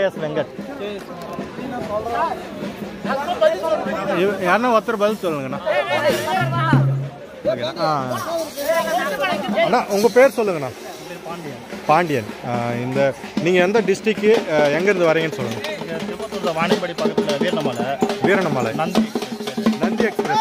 KS Venkat இவ- யாருன்னா ஒருத்தர் பதில் சொல்லுங்கண்ணா ஓகேண்ணா ஆ அண்ணா உங்கள் பேர் சொல்லுங்கண்ணா பாண்டியன் ஆ, இந்த நீங்கள் எந்த டிஸ்ட்ரிக்கு எங்கேருந்து வரீங்கன்னு சொல்லுங்கள் இங்கே திருப்பத்தூரில் வாணிப்படி பக்கத்தில் வீரநமலை வீரனமலை நந்தி நந்தி எக்ஸ்பிரஸ்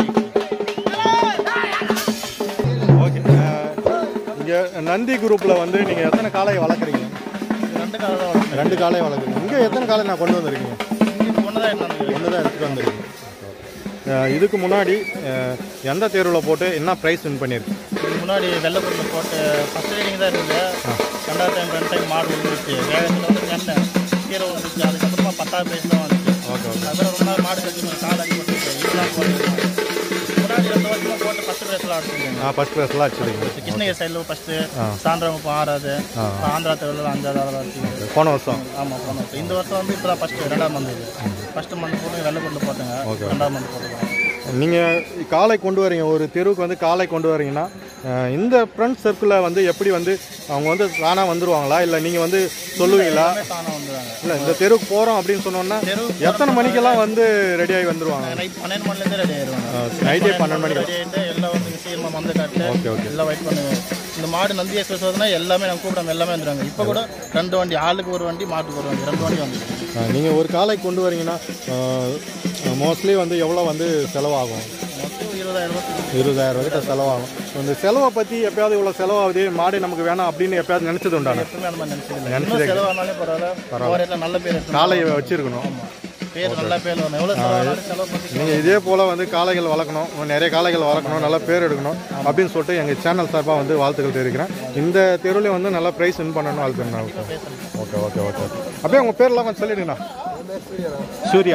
ஓகே இங்கே நந்தி குரூப்பில் வந்து நீங்கள் எத்தனை காளையை வளர்க்குறீங்க ரெண்டு காலை தான் வரும் ரெண்டு காளையை வளர்க்குறீங்க இங்கே எத்தனை காளை நான் கொண்டு வந்திருக்கீங்க இங்கே ஒன்று தான் என்ன ஒன்று தான் எடுத்துகிட்டு வந்திருக்கீங்க அஹ், இதுக்கு முன்னாடி அஹ், எந்த தேர்வில் போட்டு என்ன ப்ரைஸ் வின் பண்ணியிருக்கு இதுக்கு முன்னாடி வெள்ளைப்பூரில் போட்டு ஃபஸ்ட் ரைடிங் தான் இருந்தது ரெண்டாவது டைம் ரெண்டு டைம் மாடு விழுந்துருச்சு வேகத்தில் வந்து எண்ணெய் கீரை விழுந்துருச்சு அதுக்கப்புறமா பத்தாவது பிரைஸ் தான் வந்துச்சு ஓகே ஓகே அதுக்கப்புறம் ரொம்ப நாள் மாடு கட்டி கால் அடிப்பட்டு இதெல்லாம் போட்டு முன்னாடி ரெண்டு வருஷமா போட்டு ஃபஸ்ட் பிரைஸ்லாம் அடிச்சிருக்கேன் ஆ ஃபஸ்ட் ப்ரைஸ்லாம் அடிச்சிருக்கீங்க கிருஷ்ணகிரி சைடில் ஃபஸ்ட்டு சாயந்தரம் ஆறாவது ஆ. ஆந்திரா தேவையில் அஞ்சாவது ஆறாவது அடிச்சிருக்கேன் போன வருஷம் ஆமாம் போனோம் இந்த வருஷம் வந்து இப்போ தான் ஃபஸ்ட்டு ரெண்டாவது மந்த் இது ஃபஸ்ட்டு மந்த் போட்டு வெள்ளைப்பூரில் போட்டுங்க ரெண்டாவது மந்த் போட்டுக்கலாம் நீங்கள் காலை கொண்டு வரீங்க ஒரு தெருவுக்கு வந்து காலை கொண்டு வரீங்கன்னா அஹ், இந்த ஃப்ரெண்ட் சர்க்கிளில் வந்து எப்படி வந்து அவங்க வந்து தானாக வந்துருவாங்களா இல்லை நீங்கள் வந்து சொல்லுவீங்களா தானே வந்துடுவாங்க இல்லை இந்த தெருவுக்கு போகிறோம் அப்படின்னு சொன்னோன்னா எத்தனை மணிக்கெல்லாம் வந்து ரெடியாகி வந்துருவாங்க நைட் பன்னெண்டு மணிலேருந்தே ரெடி ஆயிடுவாங்க நைட்டே பன்னெண்டு மணிக்கு ரெடி ஆகிட்டு எல்லாம் வந்து சீக்கிரமாக வந்து காட்டு ஓகே ஓகே எல்லாம் வெயிட் பண்ணுங்க இந்த மாடு நந்தி எக்ஸ்பிரஸ் வருதுன்னா எல்லாமே நம்ம கூப்பிடாம எல்லாமே வந்துடுவாங்க இப்போ கூட ரெண்டு வண்டி ஆளுக்கு ஒரு வண்டி மாட்டுக்கு ஒரு வண்டி ரெண்டு வண்டி வந்து நீங்கள் ஒரு காலை கொண்டு வரீங்கன்னா மோஸ்ட்லி வந்து எவ்வளோ வந்து செலவாகும் மொத்தம் இருபதாயிரம் ரூபாய் இருபதாயிரம் கிட்ட செலவாகும் இந்த செலவை பற்றி எப்பயாவது இவ்வளோ செலவாகுது மாடு நமக்கு வேணாம் அப்படின்னு எப்பயாவது நினச்சது உண்டான எப்பவுமே அந்த மாதிரி நினச்சதில்லை இன்னும் செலவானாலே பரவாயில்ல ஓரையில் நல்ல பேர் எடுத்து காலையை வச்சிருக்கணும் பேர் நல்ல பேர் வரணும் எவ்வளோ செலவானாலும் செலவு பண்ணி நீங்கள் இதே போல் வந்து காளைகள் வளர்க்கணும் இன்னும் நிறைய காளைகள் வளர்க்கணும் நல்லா பேர் எடுக்கணும் அப்படின்னு சொல்லிட்டு எங்கள் சேனல் சார்பாக வந்து வாழ்த்துக்கள் தெரிவிக்கிறேன் இந்த தெருவில் வந்து நல்லா ப்ரைஸ் வின் பண்ணணும் வாழ்த்துக்கள் ஓகே ஓகே ஓகே அப்படியே உங்கள் பேர்லாம் கொஞ்சம் சொல்லிடுங்கண்ணா சூர்யா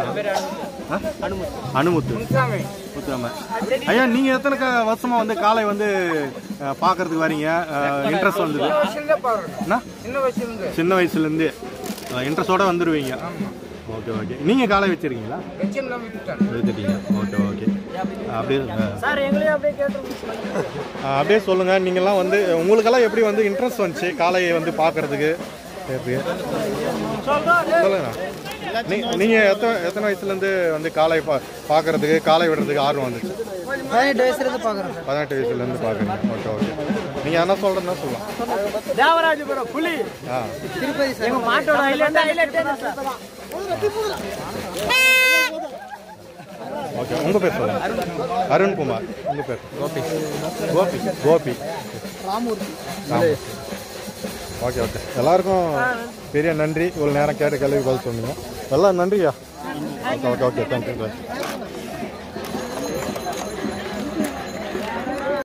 ஆ? அனுமுத்து முத்துராம ஐயா நீங்கள் எத்தனை க- வருஷமா வந்து காளை வந்து அஹ், பார்க்கறதுக்கு வரீங்க இன்ட்ரெஸ்ட் வந்தது என்ன? சின்ன வயசுலேருந்து இன்ட்ரெஸ்டோட வந்துடுவீங்க ஓகே ஓகே நீங்கள் காலை வச்சிருக்கீங்களா எடுத்துட்டீங்க ஓகே ஓகே அப்படியே ஆ, அப்படியே சொல்லுங்க நீங்கள்லாம் வந்து உங்களுக்கெல்லாம் எப்படி வந்து இன்ட்ரெஸ்ட் வந்துச்சு காளையை வந்து பார்க்கறதுக்கு சொல்லுங்க நீ- நீங்க எத்தனை எத்தனை வயசுல இருந்து வந்து காளை பா பார்க்கறதுக்கு காளை விடுறதுக்கு ஆர்வம் வந்துச்சு பதினெட்டு வயசுல இருந்து பாக்குறேன் சார் பதினெட்டு வயசுல இருந்து பார்க்குறீங்க ஓகே ஓகே நீங்க என்ன சொல்றதுன்னா சொல்லலாம் தேவராஜபுரம் புலி ஆ திருப்பதி சார் எங்க மாட்டோட ஹைலைட் ஹைலைட் சார் ஓகே உங்க பேர் சொல்லுங்க அருண்குமார் உங்க பேர் கோபி கோபி கோபி ராமூர்த்தி ஓகே ஓகே எல்லாருக்கும் பெரிய நன்றி இவ்வளோ நேரம் கேட்ட கேள்வி பதில் சொன்னீங்க எல்லாம் நன்றியா ஓகே ஓகே ஓகே தேங்க்யூ